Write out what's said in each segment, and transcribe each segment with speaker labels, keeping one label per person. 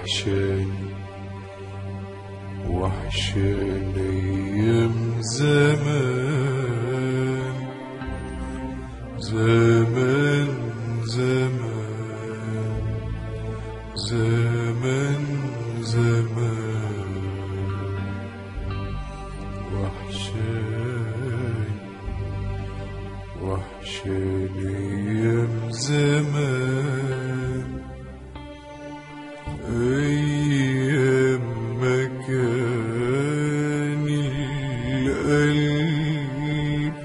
Speaker 1: وحشاني وحشاني ايام زمان زمان زمان زمان زمان وحشاني وحشاني ايام زمان ايام ما كان القلب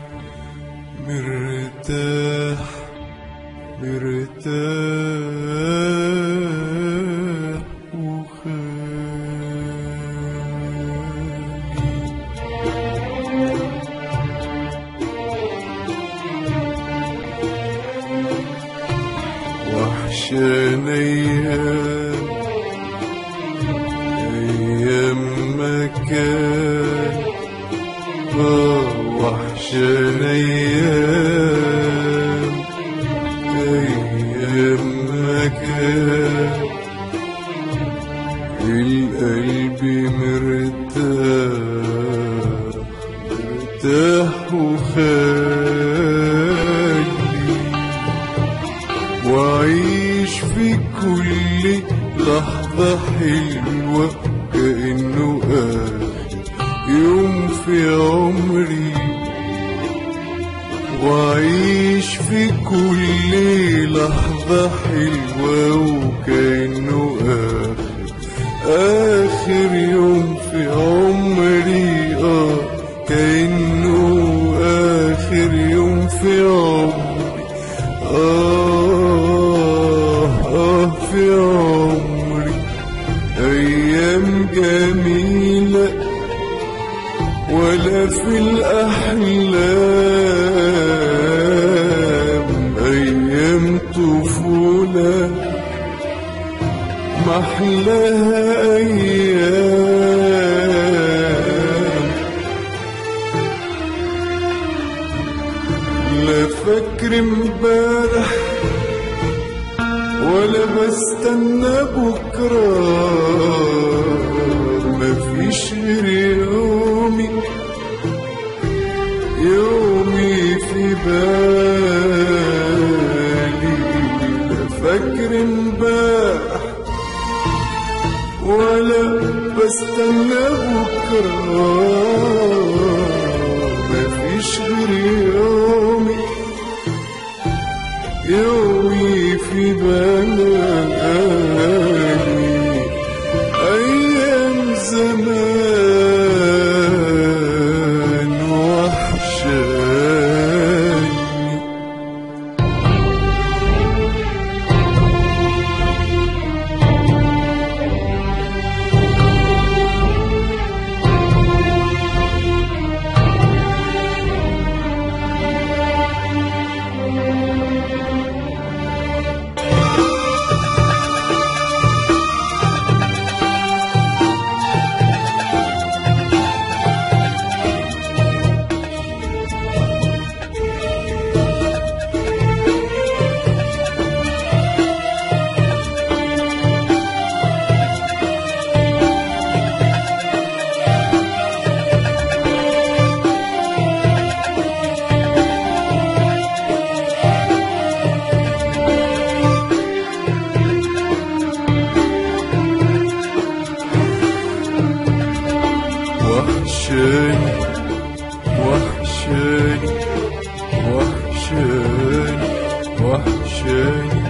Speaker 1: مرتاح مرتاح وخالي وحشان ايام ايام ما كان اه وحشان ايام ايام ما كان القلب مرتاح مرتاح وخالي وعيش في كل لحظة حلوة كأنه آخر يوم في عمري وعيش في كل لحظة حلوة وكأنه آخر آخر يوم في عمري آه كأنه آخر يوم في عمري آه آه في عمري أيام جميلة ولا في الأحلام أيام طفولة محلاها أيام لا فاكر امبارح ولا بستنى بكرة مفيش غير يومي يومي في بالي لا فاكر امبارح ولا بستنى بكرة مفيش غير يومي يومي في بالي أيام زمان وحشاني وحشاني وحشاني وحشاني وحشاني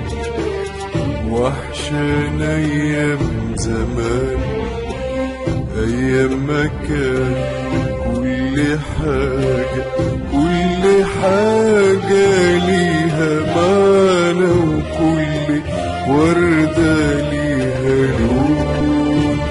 Speaker 1: وحشاني أيام زمان أيام ما كان كل حاجة كل حاجة ليها معنى وكل وردة ليها لون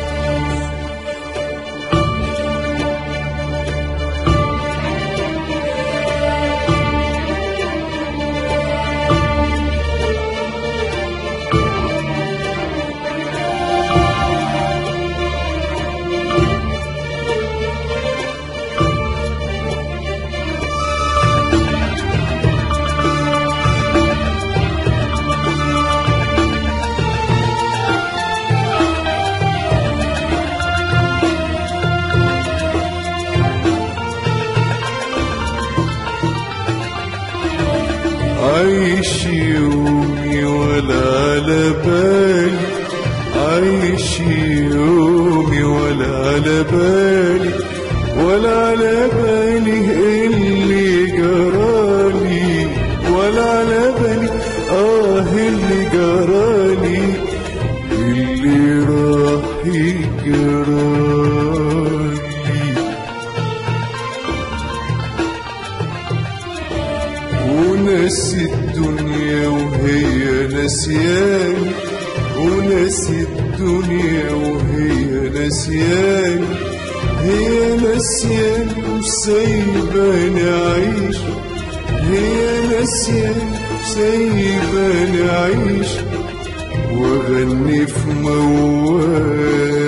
Speaker 1: بالي عايش يومي ولا على بالي ولا على بالي اللي جرالي ولا على بالي اه اللي جرالي اللي راح يجرالي وناسي الدنيا وهي نسياني وناسي الدنيا وهي نسياني هي نسياني وسايباني أعيش هي نسياني وسايباني أعيش وأغني في موالي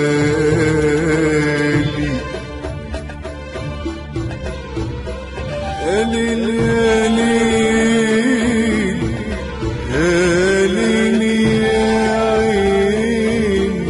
Speaker 1: يا ليل يا ليل يا ليل يا عين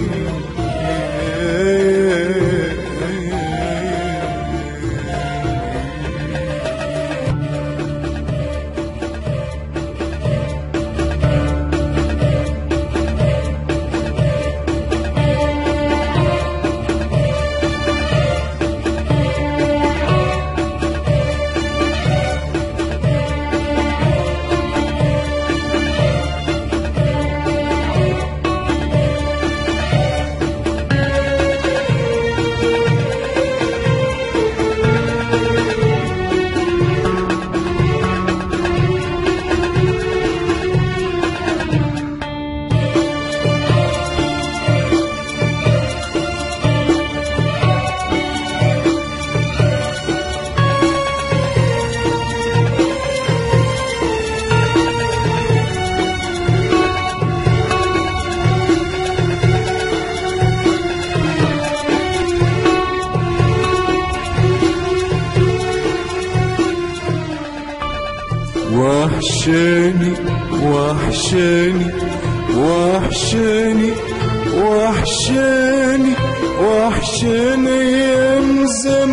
Speaker 1: وحشاني وحشاني وحشاني وحشاني وحشاني ايام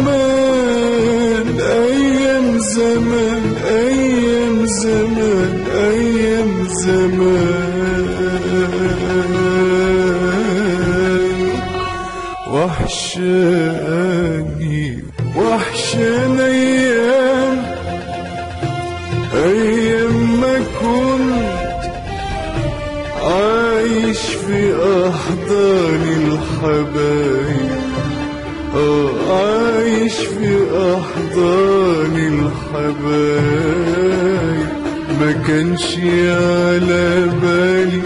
Speaker 1: زمان ايام زمان ايام زمان ايام زمان وحشاني وحشاني ايام أيام ما كنت عايش في أحضان الحبايب آه عايش في أحضان الحبايب ما كانش على بالي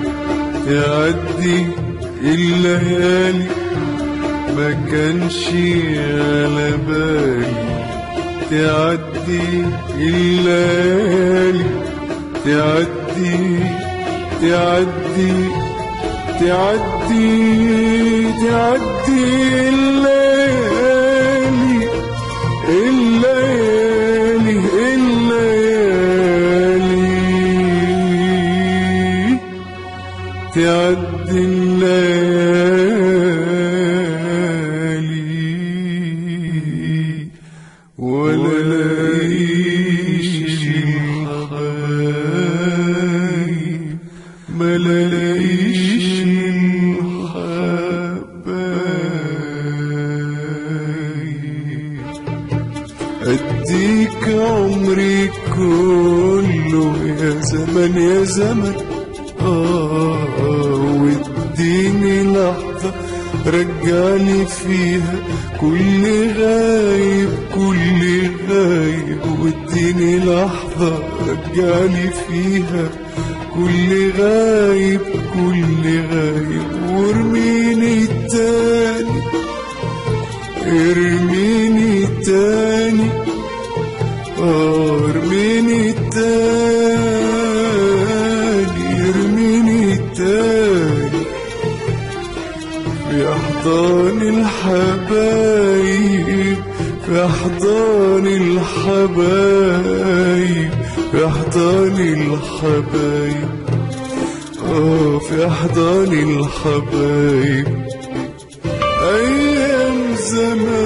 Speaker 1: تعدي الليالي ما كانش على بالي تعدي الليالي تعدي تعدي تعدي تعدي الليالي الليالي الليالي تعدي الليالي ولا لاقيش الحبايب ما لاقيش الحبايب اديك عمري كله يا زمن يا زمن آه واديني لحظة رجعني فيها كل غايب كل غايب واديني لحظة رجعني فيها كل غايب كل غايب وارميني تاني ارميني تاني آه، ارميني تاني ارميني تاني في أحضان الحبايب في أحضان الحبايب في أحضان الحبايب آه في أحضان الحبايب أيام زمان